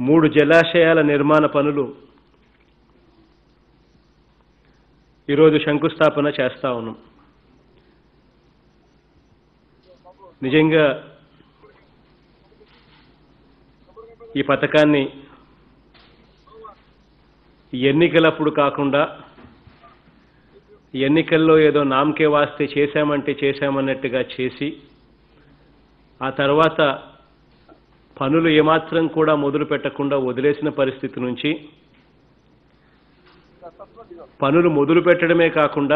మూడు జలాశయాల నిర్మాణ పనులు ఈరోజు శంకుస్థాపన చేస్తా ఉన్నాం నిజంగా ఈ పథకాన్ని ఎన్నికలప్పుడు కాకుండా ఎన్నికల్లో ఏదో నామకే వాస్తే చేశామంటే చేశామన్నట్టుగా చేసి ఆ తర్వాత పనులు ఏమాత్రం కూడా మొదలు పెట్టకుండా వదిలేసిన పరిస్థితి నుంచి పనులు మొదలు పెట్టడమే కాకుండా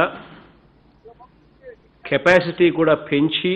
కెపాసిటీ కూడా పెంచి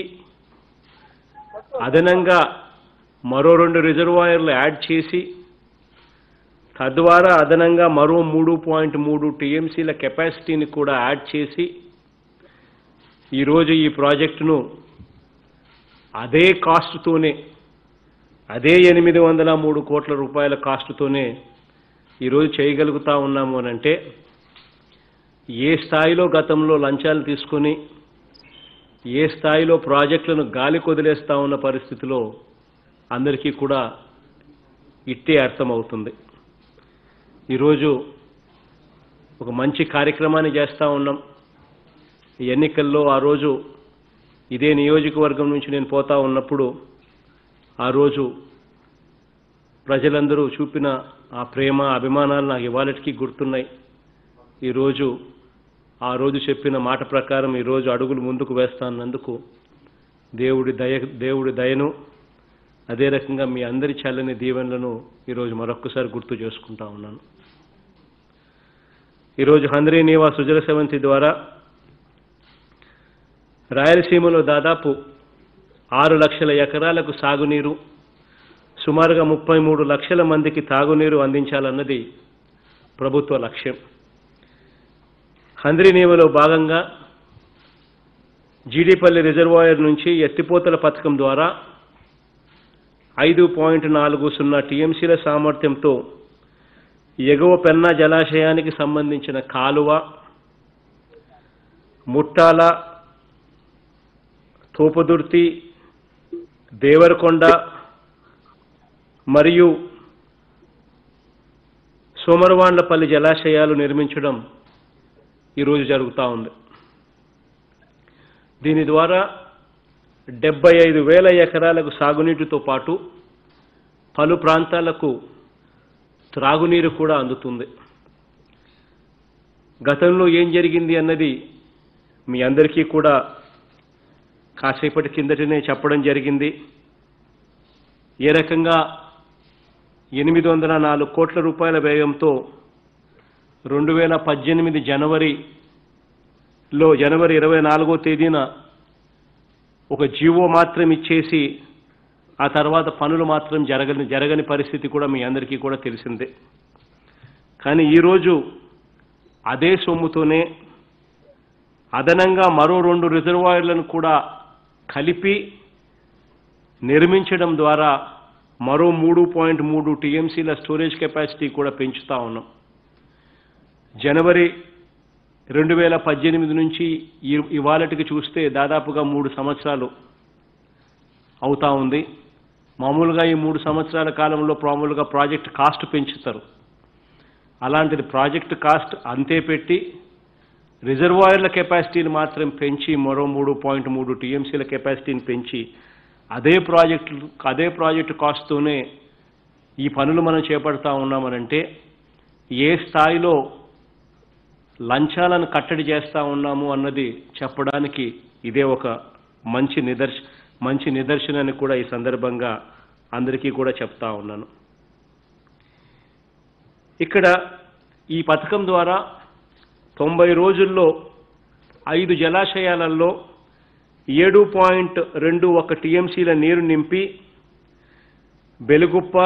అదనంగా మరో రెండు రిజర్వాయర్లు యాడ్ చేసి తద్వారా అదనంగా మరో మూడు పాయింట్ మూడు టీఎంసీల కెపాసిటీని కూడా యాడ్ చేసి ఈరోజు ఈ ప్రాజెక్టును అదే కాస్ట్తోనే అదే ఎనిమిది వందల మూడు కోట్ల రూపాయల కాస్ట్తోనే ఈరోజు చేయగలుగుతా ఉన్నాము అని అంటే ఏ స్థాయిలో గతంలో లంచాలు తీసుకొని ఏ స్థాయిలో ప్రాజెక్టులను గాలి కొదిలేస్తా ఉన్న పరిస్థితిలో అందరికీ కూడా ఇట్టే అర్థమవుతుంది ఈరోజు ఒక మంచి కార్యక్రమాన్ని చేస్తూ ఉన్నాం ఈ ఎన్నికల్లో ఆ రోజు ఇదే నియోజకవర్గం నుంచి నేను పోతా ఉన్నప్పుడు ఆ రోజు ప్రజలందరూ చూపిన ఆ ప్రేమ అభిమానాలు నాకు ఇవాళటికి గుర్తున్నాయి ఈరోజు ఆ రోజు చెప్పిన మాట ప్రకారం ఈరోజు అడుగులు ముందుకు వేస్తానందుకు దేవుడి దయ దేవుడి దయను అదే రకంగా మీ అందరి చల్లని దీవెనలను ఈరోజు మరొక్కసారి గుర్తు చేసుకుంటా ఉన్నాను ఈరోజు హంద్రీ నీవా సుజల సెవంతి ద్వారా రాయలసీమలో దాదాపు ఆరు లక్షల ఎకరాలకు సాగునీరు సుమారుగా ముప్పై మూడు లక్షల మందికి తాగునీరు అందించాలన్నది ప్రభుత్వ లక్ష్యం హంద్రీ నీవలో భాగంగా జీడిపల్లి రిజర్వాయర్ నుంచి ఎత్తిపోతల పథకం ద్వారా ఐదు పాయింట్ నాలుగు సున్నా టీఎంసీల సామర్థ్యంతో ఎగువ పెన్నా జలాశయానికి సంబంధించిన కాలువ ముట్టాల తోపుదుర్తి దేవరకొండ మరియు సోమరవాండ్లపల్లి జలాశయాలు నిర్మించడం ఈరోజు జరుగుతూ ఉంది దీని ద్వారా డెబ్బై ఐదు వేల ఎకరాలకు సాగునీటితో పాటు పలు ప్రాంతాలకు త్రాగునీరు కూడా అందుతుంది గతంలో ఏం జరిగింది అన్నది మీ అందరికీ కూడా కాసేపటి కిందటనే చెప్పడం జరిగింది ఏ రకంగా ఎనిమిది వందల నాలుగు కోట్ల రూపాయల వ్యయంతో రెండు వేల పద్దెనిమిది జనవరిలో జనవరి ఇరవై నాలుగో తేదీన ఒక జీవో మాత్రం ఇచ్చేసి ఆ తర్వాత పనులు మాత్రం జరగని జరగని పరిస్థితి కూడా మీ అందరికీ కూడా తెలిసిందే కానీ ఈరోజు అదే సొమ్ముతోనే అదనంగా మరో రెండు రిజర్వాయర్లను కూడా కలిపి నిర్మించడం ద్వారా మరో మూడు పాయింట్ మూడు టీఎంసీల స్టోరేజ్ కెపాసిటీ కూడా పెంచుతా ఉన్నాం జనవరి రెండు వేల పద్దెనిమిది నుంచి ఈ- ఇవాళటికి చూస్తే దాదాపుగా మూడు సంవత్సరాలు అవుతా ఉంది మామూలుగా ఈ మూడు సంవత్సరాల కాలంలో మామూలుగా ప్రాజెక్ట్ కాస్ట్ పెంచుతారు అలాంటిది ప్రాజెక్ట్ కాస్ట్ అంతే పెట్టి రిజర్వాయర్ల కెపాసిటీని మాత్రం పెంచి మరో మూడు పాయింట్ మూడు టీఎంసీల కెపాసిటీని పెంచి అదే ప్రాజెక్టు అదే ప్రాజెక్టు కాస్ట్తోనే ఈ పనులు మనం చేపడతా ఉన్నామనంటే ఏ స్థాయిలో లంచాలను కట్టడి చేస్తా ఉన్నాము అన్నది చెప్పడానికి ఇదే ఒక మంచి నిదర్శ మంచి నిదర్శనాన్ని కూడా ఈ సందర్భంగా అందరికీ కూడా చెప్తా ఉన్నాను ఇక్కడ ఈ పథకం ద్వారా తొంభై రోజుల్లో ఐదు జలాశయాలలో ఏడు పాయింట్ రెండు ఒక టీఎంసీల నీరు నింపి బెలుగుప్ప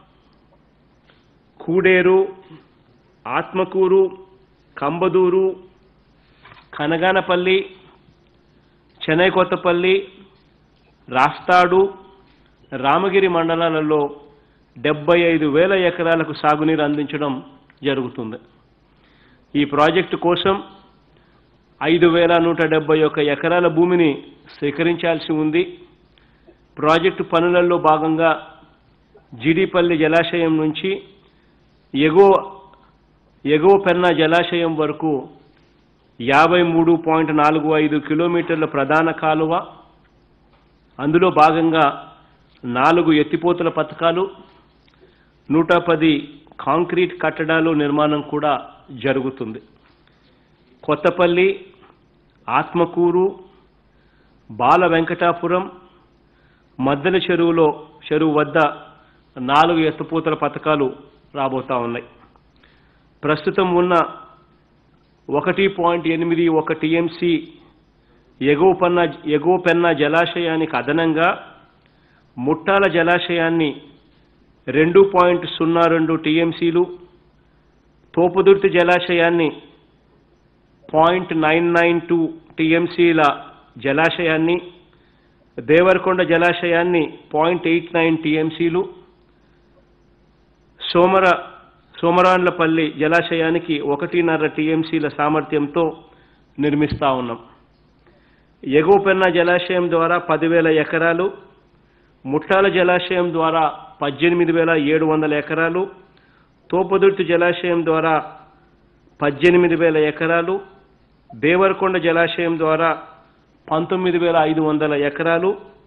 కూడేరు ఆత్మకూరు కంబదూరు కనగానపల్లి చెన్నై కొత్తపల్లి రాస్తాడు రామగిరి మండలాలలో డెబ్బై ఐదు వేల ఎకరాలకు సాగునీరు అందించడం జరుగుతుంది ఈ ప్రాజెక్టు కోసం ఐదు వేల నూట డెబ్బై ఒక్క ఎకరాల భూమిని సేకరించాల్సి ఉంది ప్రాజెక్టు పనులలో భాగంగా జీడిపల్లి జలాశయం నుంచి ఎగువ ఎగువ పెన్నా జలాశయం వరకు యాభై మూడు పాయింట్ నాలుగు ఐదు కిలోమీటర్ల ప్రధాన కాలువ అందులో భాగంగా నాలుగు ఎత్తిపోతల పథకాలు నూట పది కాంక్రీట్ కట్టడాలు నిర్మాణం కూడా జరుగుతుంది కొత్తపల్లి ఆత్మకూరు బాల వెంకటాపురం మద్దెల చెరువులో చెరువు వద్ద నాలుగు ఎత్తుపోతల పథకాలు రాబోతా ఉన్నాయి ప్రస్తుతం ఉన్న ఒకటి పాయింట్ ఎనిమిది ఒక టీఎంసీ ఎగువ పన్న ఎగువ పెన్నా జలాశయానికి అదనంగా ముట్టాల జలాశయాన్ని రెండు పాయింట్ సున్నా రెండు టీఎంసీలు తోపుదుర్తి జలాశయాన్ని పాయింట్ నైన్ నైన్ టూ టీఎంసీల జలాశయాన్ని దేవరకొండ జలాశయాన్ని పాయింట్ ఎయిట్ నైన్ టీఎంసీలు సోమర సోమరాన్లపల్లి జలాశయానికి ఒకటిన్నర టీఎంసీల సామర్థ్యంతో నిర్మిస్తా ఉన్నాం ఎగువ పెన్నా జలాశయం ద్వారా పదివేల ఎకరాలు ముట్టాల జలాశయం ద్వారా పద్దెనిమిది వేల ఏడు వందల ఎకరాలు తోపుదుర్తి జలాశయం ద్వారా పద్దెనిమిది వేల ఎకరాలు దేవరకొండ జలాశయం ద్వారా పంతొమ్మిది వేల ఐదు వందల ఎకరాలు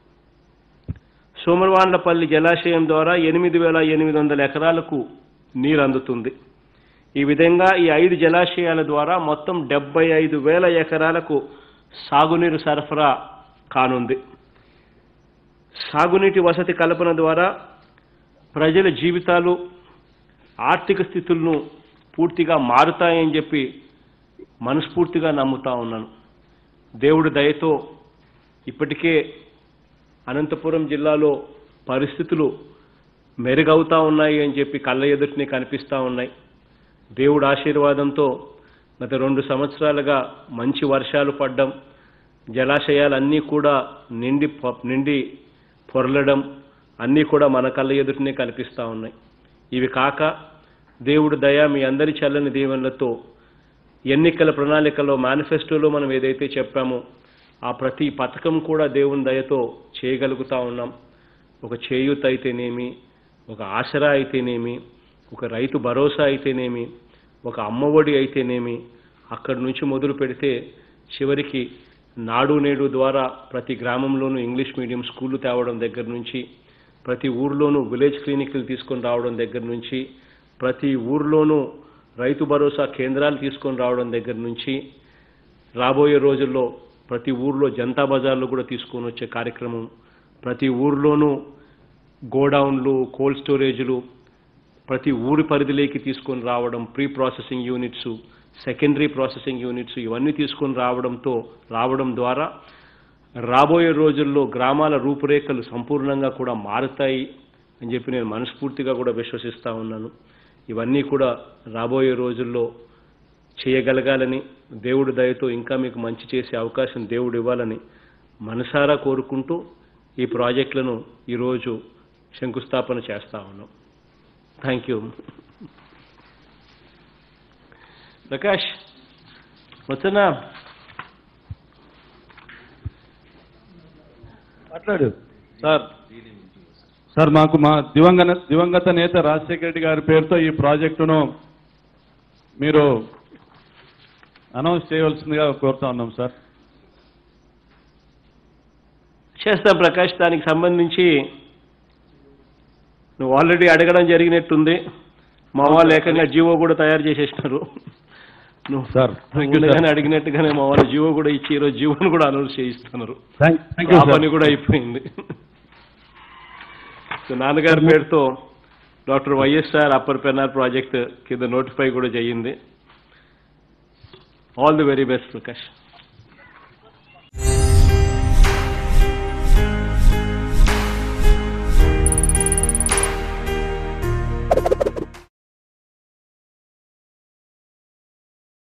సోమరవాండ్లపల్లి జలాశయం ద్వారా ఎనిమిది వేల ఎనిమిది వందల ఎకరాలకు నీరు అందుతుంది ఈ విధంగా ఈ ఐదు జలాశయాల ద్వారా మొత్తం డెబ్బై ఐదు వేల ఎకరాలకు సాగునీరు సరఫరా కానుంది సాగునీటి వసతి కల్పన ద్వారా ప్రజల జీవితాలు ఆర్థిక స్థితులను పూర్తిగా మారుతాయని చెప్పి మనస్ఫూర్తిగా నమ్ముతా ఉన్నాను దేవుడి దయతో ఇప్పటికే అనంతపురం జిల్లాలో పరిస్థితులు మెరుగవుతా ఉన్నాయి అని చెప్పి కళ్ళ ఎదుటిని కనిపిస్తూ ఉన్నాయి దేవుడి ఆశీర్వాదంతో గత రెండు సంవత్సరాలుగా మంచి వర్షాలు పడ్డం జలాశయాలన్నీ కూడా నిండి పొ- నిండి పొరలడం అన్నీ కూడా మన కళ్ళ ఎదుటినే కనిపిస్తూ ఉన్నాయి ఇవి కాక దేవుడు దయ మీ అందరి చల్లని దీవెనలతో ఎన్నికల ప్రణాళికలో మేనిఫెస్టోలో మనం ఏదైతే చెప్పామో ఆ ప్రతి పథకం కూడా దేవుని దయతో చేయగలుగుతా ఉన్నాం ఒక చేయూత అయితేనేమి ఒక ఆసరా అయితేనేమి ఒక రైతు భరోసా అయితేనేమి ఒక అమ్మఒడి అయితేనేమి అక్కడి నుంచి మొదలు పెడితే చివరికి నాడు నేడు ద్వారా ప్రతి గ్రామంలోనూ ఇంగ్లీష్ మీడియం స్కూళ్ళు తేవడం దగ్గర నుంచి ప్రతి ఊర్లోనూ విలేజ్ క్లినిక్లు తీసుకొని రావడం దగ్గర నుంచి ప్రతి ఊర్లోనూ రైతు భరోసా కేంద్రాలు తీసుకొని రావడం దగ్గర నుంచి రాబోయే రోజుల్లో ప్రతి ఊర్లో జనతా బజార్లు కూడా తీసుకొని వచ్చే కార్యక్రమం ప్రతి ఊర్లోనూ గోడౌన్లు కోల్డ్ స్టోరేజ్లు ప్రతి ఊరి పరిధిలోకి తీసుకొని రావడం pre processing units secondary processing units ఇవన్నీ తీసుకొని రావడంతో రావడం ద్వారా రాబోయే రోజుల్లో గ్రామాల రూపురేఖలు సంపూర్ణంగా కూడా మారుతాయి అని చెప్పి నేను మనస్ఫూర్తిగా కూడా విశ్వసిస్తా ఉన్నాను ఇవన్నీ కూడా రాబోయే రోజుల్లో చేయగలగాలని దేవుడి దయతో ఇంకా మీకు మంచి చేసే అవకాశం దేవుడు ఇవ్వాలని మనసారా కోరుకుంటూ ఈ ప్రాజెక్టులను ఈరోజు శంకుస్థాపన చేస్తా ఉన్నాం థ్యాంక్ యూ ప్రకాష్ వచ్చనా మాట్లాడు సార్ సార్ మాకు మా దివంగత దివంగత నేత రాజశేఖర రెడ్డి గారి పేరుతో ఈ ప్రాజెక్టును మీరు అనౌన్స్ చేయవలసిందిగా కోరుతా ఉన్నాం సార్ చేస్తాం ప్రకాష్ దానికి సంబంధించి నువ్వు ఆల్రెడీ అడగడం జరిగినట్టుంది మా వాళ్ళు ఏకంగా జీవో కూడా తయారు చేసేసినారు నువ్వు సార్ థ్యాంక్ యూ సార్ ముందుగానే అడిగినట్టుగానే మా వాళ్ళు జీవో కూడా ఇచ్చి ఈరోజు జీవోను కూడా అనౌన్స్ చేయిస్తున్నారు థ్యాంక్ యూ ఆ పని సార్ కూడా అయిపోయింది సో నాన్నగారి పేరుతో doctor YSR upper Pennar project కింద నోటిఫై కూడా చేయింది all the very best Prakash